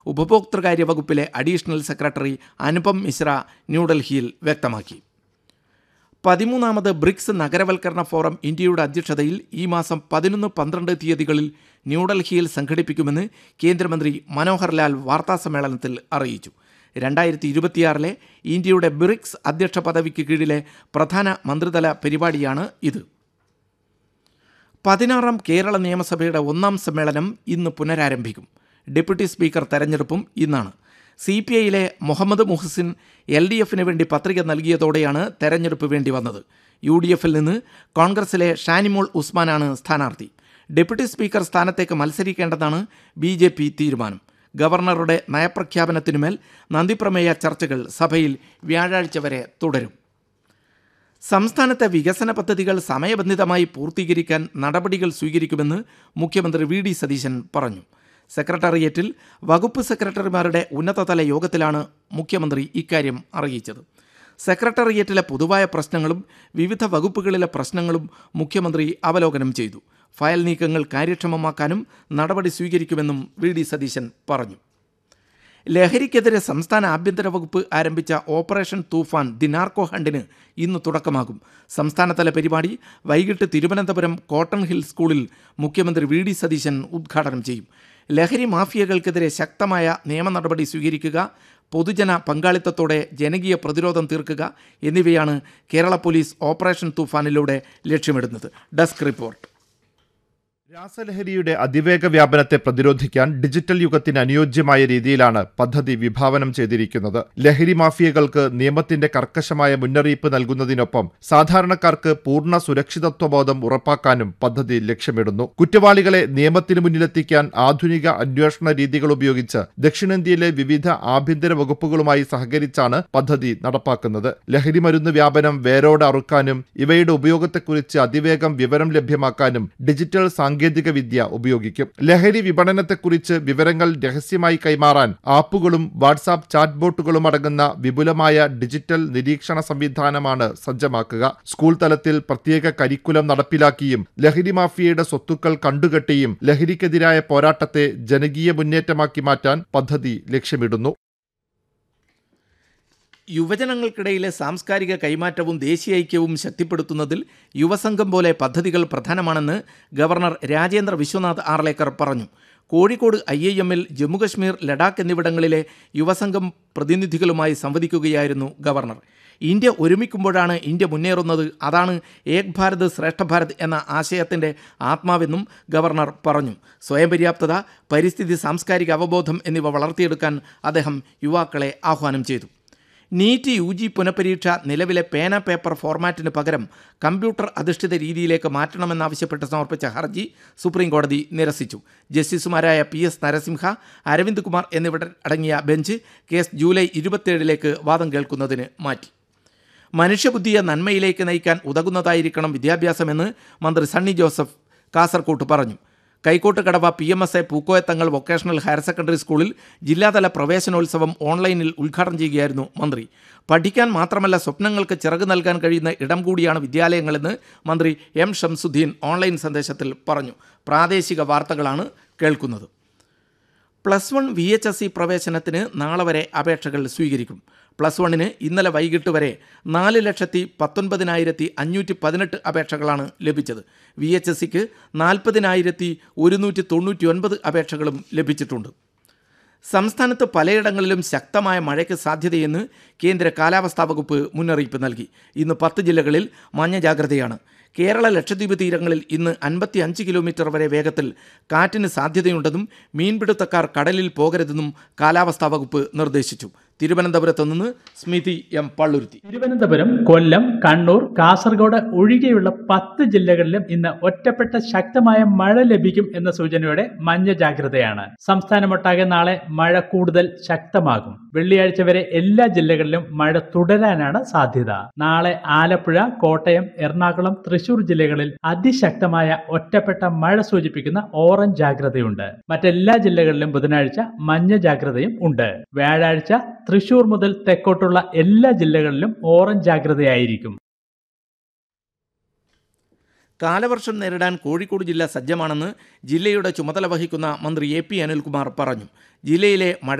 ഉപഭോക്തൃകാര്യ വകുപ്പിലെ additional secretary Anupam Mishra ന്യൂഡൽഹിയിൽ വ്യക്തമാക്കി പതിമൂന്നാമത് ബ്രിക്സ് നഗരവൽക്കരണ ഫോറം ഇന്ത്യയുടെ അധ്യക്ഷതയിൽ ഈ മാസം പതിനൊന്ന് പന്ത്രണ്ട് തീയതികളിൽ ന്യൂഡൽഹിയിൽ സംഘടിപ്പിക്കുമെന്ന് കേന്ദ്രമന്ത്രി മനോഹർ ലാൽ വാർത്താസമ്മേളനത്തിൽ അറിയിച്ചു രണ്ടായിരത്തി ഇരുപത്തിയാറിലെ ഇന്ത്യയുടെ ബ്രിക്സ് അധ്യക്ഷ പദവിക്ക് കീഴിലെ പ്രധാന മന്ത്രിതല പരിപാടിയാണ് ഇത് പതിനാറാം കേരള നിയമസഭയുടെ ഒന്നാം സമ്മേളനം ഇന്ന് പുനരാരംഭിക്കും ഡെപ്യൂട്ടി സ്പീക്കർ തെരഞ്ഞെടുപ്പും ഇന്നാണ് സി പി ഐയിലെ മുഹമ്മദ് മുഹസിൻ എൽ ഡി എഫിന് വേണ്ടി പത്രിക നൽകിയതോടെയാണ് തെരഞ്ഞെടുപ്പ് വേണ്ടി വന്നത് യു ഡി എഫിൽ നിന്ന് കോൺഗ്രസിലെ ഷാനിമോൾ ഉസ്മാനാണ് സ്ഥാനാർത്ഥി ഡെപ്യൂട്ടി സ്പീക്കർ സ്ഥാനത്തേക്ക് മത്സരിക്കേണ്ടതാണ് ബി ജെ പി തീരുമാനം ഗവർണറുടെ നയപ്രഖ്യാപനത്തിനുമേൽ നന്ദിപ്രമേയ ചർച്ചകൾ സഭയിൽ വ്യാഴാഴ്ച വരെ തുടരും സംസ്ഥാനത്തെ വികസന പദ്ധതികൾ സമയബന്ധിതമായി പൂർത്തീകരിക്കാൻ നടപടികൾ സ്വീകരിക്കുമെന്ന് മുഖ്യമന്ത്രി വി ഡി സതീശൻ പറഞ്ഞു സെക്രട്ടേറിയറ്റിൽ വകുപ്പ് സെക്രട്ടറിമാരുടെ ഉന്നതതല യോഗത്തിലാണ് മുഖ്യമന്ത്രി ഇക്കാര്യം അറിയിച്ചത് സെക്രട്ടേറിയറ്റിലെ പൊതുവായ പ്രശ്നങ്ങളും വിവിധ വകുപ്പുകളിലെ പ്രശ്നങ്ങളും മുഖ്യമന്ത്രി അവലോകനം ചെയ്തു ഫയൽ നീക്കങ്ങൾ കാര്യക്ഷമമാക്കാനും നടപടി സ്വീകരിക്കുമെന്നും വി ഡി സതീശൻ പറഞ്ഞു ലഹരിക്കെതിരെ സംസ്ഥാന ആഭ്യന്തര വകുപ്പ് ആരംഭിച്ച ഓപ്പറേഷൻ തൂഫാൻ ദി നാർക്കോ ഹണ്ടിന് ഇന്ന് തുടക്കമാകും സംസ്ഥാനതല പരിപാടി വൈകിട്ട് തിരുവനന്തപുരം കോട്ടൺ ഹിൽ സ്കൂളിൽ മുഖ്യമന്ത്രി വി ഡി സതീശൻ ഉദ്ഘാടനം ചെയ്യും ലഹരി മാഫിയകൾക്കെതിരെ ശക്തമായ നിയമ നടപടി സ്വീകരിക്കുക പൊതുജന പങ്കാളിത്തത്തോടെ ജനകീയ പ്രതിരോധം തീർക്കുക എന്നിവയാണ് കേരള പോലീസ് ഓപ്പറേഷൻ തൂഫാനിലൂടെ ലക്ഷ്യമിടുന്നത് ഡെസ്ക് റിപ്പോർട്ട് രാസലഹരിയുടെ അതിവേഗ വ്യാപനത്തെ പ്രതിരോധിക്കാൻ ഡിജിറ്റൽ യുഗത്തിന് അനുയോജ്യമായ രീതിയിലാണ് പദ്ധതി വിഭാവനം ചെയ്തിരിക്കുന്നത് ലഹരി മാഫിയകൾക്ക് നിയമത്തിന്റെ കർക്കശമായ മുന്നറിയിപ്പ് നൽകുന്നതിനൊപ്പം സാധാരണക്കാർക്ക് പൂർണ്ണ സുരക്ഷിതത്വബോധം ഉറപ്പാക്കാനും പദ്ധതി ലക്ഷ്യമിടുന്നു കുറ്റവാളികളെ നിയമത്തിന് മുന്നിലെത്തിക്കാൻ ആധുനിക അന്വേഷണ രീതികൾ ഉപയോഗിച്ച് ദക്ഷിണേന്ത്യയിലെ വിവിധ ആഭ്യന്തര വകുപ്പുകളുമായി സഹകരിച്ചാണ് പദ്ധതി നടപ്പാക്കുന്നത് ലഹരി മരുന്ന് വ്യാപനം വേരോടെ അറുക്കാനും ഇവയുടെ ഉപയോഗത്തെക്കുറിച്ച് അതിവേഗം വിവരം ലഭ്യമാക്കാനും ഡിജിറ്റൽ സാങ്കേതിക വിദ്യ ഉപയോഗിക്കും ലഹരി വിപണനത്തെക്കുറിച്ച് വിവരങ്ങൾ രഹസ്യമായി കൈമാറാൻ ആപ്പുകളും വാട്സാപ്പ് ചാറ്റ് ബോട്ടുകളും അടങ്ങുന്ന വിപുലമായ ഡിജിറ്റൽ നിരീക്ഷണ സംവിധാനമാണ് സജ്ജമാക്കുക സ്കൂൾ തലത്തിൽ പ്രത്യേക കരിക്കുലം നടപ്പിലാക്കിയും ലഹരി മാഫിയയുടെ സ്വത്തുക്കൾ കണ്ടുകെട്ടിയും ലഹരിക്കെതിരായ പോരാട്ടത്തെ ജനകീയ മുന്നേറ്റമാക്കി മാറ്റാൻ പദ്ധതി ലക്ഷ്യമിടുന്നു യുവജനങ്ങൾക്കിടയിലെ സാംസ്കാരിക കൈമാറ്റവും ദേശീയ ഐക്യവും ശക്തിപ്പെടുത്തുന്നതിൽ യുവസംഘം പോലെ പദ്ധതികൾ പ്രധാനമാണെന്ന് ഗവർണർ രാജേന്ദ്ര വിശ്വനാഥ് ആർലേക്കർ പറഞ്ഞു കോഴിക്കോട് ഐ ഐ എമ്മിൽ ജമ്മുകശ്മീർ ലഡാക്ക് എന്നിവിടങ്ങളിലെ യുവസംഘം പ്രതിനിധികളുമായി സംവദിക്കുകയായിരുന്നു ഗവർണർ ഇന്ത്യ ഒരുമിക്കുമ്പോഴാണ് ഇന്ത്യ മുന്നേറുന്നത് അതാണ് ഏക് ഭാരത് ശ്രേഷ്ഠ ഭാരത് എന്ന ആശയത്തിൻ്റെ ആത്മാവെന്നും ഗവർണർ പറഞ്ഞു സ്വയം പര്യാപ്തത പരിസ്ഥിതി സാംസ്കാരിക അവബോധം എന്നിവ വളർത്തിയെടുക്കാൻ അദ്ദേഹം യുവാക്കളെ ആഹ്വാനം ചെയ്തു നീറ്റ് യു ജി പുനഃപരീക്ഷ നിലവിലെ പേന പേപ്പർ ഫോർമാറ്റിന് പകരം കമ്പ്യൂട്ടർ അധിഷ്ഠിത രീതിയിലേക്ക് മാറ്റണമെന്നാവശ്യപ്പെട്ട് സമർപ്പിച്ച ഹർജി സുപ്രീം കോടതി നിരസിച്ചു ജസ്റ്റിസുമാരായ പി എസ് നരസിംഹ അരവിന്ദ് കുമാർ എന്നിവർ അടങ്ങിയ ബെഞ്ച് കേസ് ജൂലൈ ഇരുപത്തിയേഴിലേക്ക് വാദം കേൾക്കുന്നതിന് മാറ്റി മനുഷ്യബുദ്ധിയെ നന്മയിലേക്ക് നയിക്കാൻ ഉതകുന്നതായിരിക്കണം വിദ്യാഭ്യാസമെന്ന് മന്ത്രി സണ്ണി ജോസഫ് കാസർകോട്ട് പറഞ്ഞു Kaikottu Kadavu P M S A Pookoyathangal vocational higher secondary സ്കൂളിൽ ജില്ലാതല പ്രവേശനോത്സവം ഓൺലൈനിൽ ഉദ്ഘാടനം ചെയ്യുകയായിരുന്നു മന്ത്രി പഠിക്കാൻ മാത്രമല്ല സ്വപ്നങ്ങൾക്ക് ചിറക് നൽകാൻ കഴിയുന്ന ഇടം കൂടിയാണ് വിദ്യാലയങ്ങളെന്ന് മന്ത്രി എം ഷംസുദ്ദീൻ ഓൺലൈൻ സന്ദേശത്തിൽ പറഞ്ഞു പ്രാദേശിക വാർത്തകളാണ് കേൾക്കുന്നത് plus one V H S C പ്രവേശനത്തിന് നാളെ വരെ അപേക്ഷകൾ സ്വീകരിക്കും പ്ലസ് വണ്ണിന് ഇന്നലെ വൈകിട്ട് വരെ നാല് ലക്ഷത്തി പത്തൊൻപതിനായിരത്തി അഞ്ഞൂറ്റി പതിനെട്ട് അപേക്ഷകളാണ് ലഭിച്ചത് വി എച്ച് എസ് സിക്ക് നാൽപ്പതിനായിരത്തി ഒരുന്നൂറ്റി തൊണ്ണൂറ്റി ഒൻപത് അപേക്ഷകളും ലഭിച്ചിട്ടുണ്ട് സംസ്ഥാനത്ത് പലയിടങ്ങളിലും ശക്തമായ മഴയ്ക്ക് സാധ്യതയെന്ന് കേന്ദ്ര കാലാവസ്ഥാ വകുപ്പ് മുന്നറിയിപ്പ് നൽകി ഇന്ന് പത്ത് ജില്ലകളിൽ മഞ്ഞ ജാഗ്രതയാണ് കേരള ലക്ഷദ്വീപ് തീരങ്ങളിൽ ഇന്ന് അൻപത്തി അഞ്ച് കിലോമീറ്റർ വരെ വേഗത്തിൽ കാറ്റിന് സാധ്യതയുണ്ടെന്നും മീൻപിടുത്തക്കാർ കടലിൽ പോകരുതെന്നും കാലാവസ്ഥാ വകുപ്പ് നിർദ്ദേശിച്ചു തിരുവനന്തപുരത്ത് നിന്ന് സ്മിതി എം പള്ളുരുത്തി തിരുവനന്തപുരം കൊല്ലം കണ്ണൂർ കാസർഗോഡ് ഒഴികെയുള്ള പത്ത് ജില്ലകളിലും ഇന്ന് ഒറ്റപ്പെട്ട ശക്തമായ മഴ ലഭിക്കും എന്ന സൂചനയോടെ മഞ്ഞ ജാഗ്രതയാണ് സംസ്ഥാനമൊട്ടാകെ നാളെ മഴ കൂടുതൽ ശക്തമാകും വെള്ളിയാഴ്ച വരെ എല്ലാ ജില്ലകളിലും മഴ തുടരാനാണ് സാധ്യത നാളെ ആലപ്പുഴ കോട്ടയം എറണാകുളം തൃശൂർ ജില്ലകളിൽ അതിശക്തമായ ഒറ്റപ്പെട്ട മഴ സൂചിപ്പിക്കുന്ന ഓറഞ്ച് ജാഗ്രതയുണ്ട് മറ്റെല്ലാ ജില്ലകളിലും ബുധനാഴ്ച മഞ്ഞ ജാഗ്രതയും ഉണ്ട് വ്യാഴാഴ്ച തൃശൂർ മുതൽ തെക്കോട്ടുള്ള എല്ലാ ജില്ലകളിലും ഓറഞ്ച് ജാഗ്രതയായിരിക്കും കാലവർഷം നേരിടാൻ കോഴിക്കോട് ജില്ല സജ്ജമാണെന്ന് ജില്ലയുടെ ചുമതല വഹിക്കുന്ന മന്ത്രി എ പി അനിൽകുമാർ പറഞ്ഞു ജില്ലയിലെ മഴ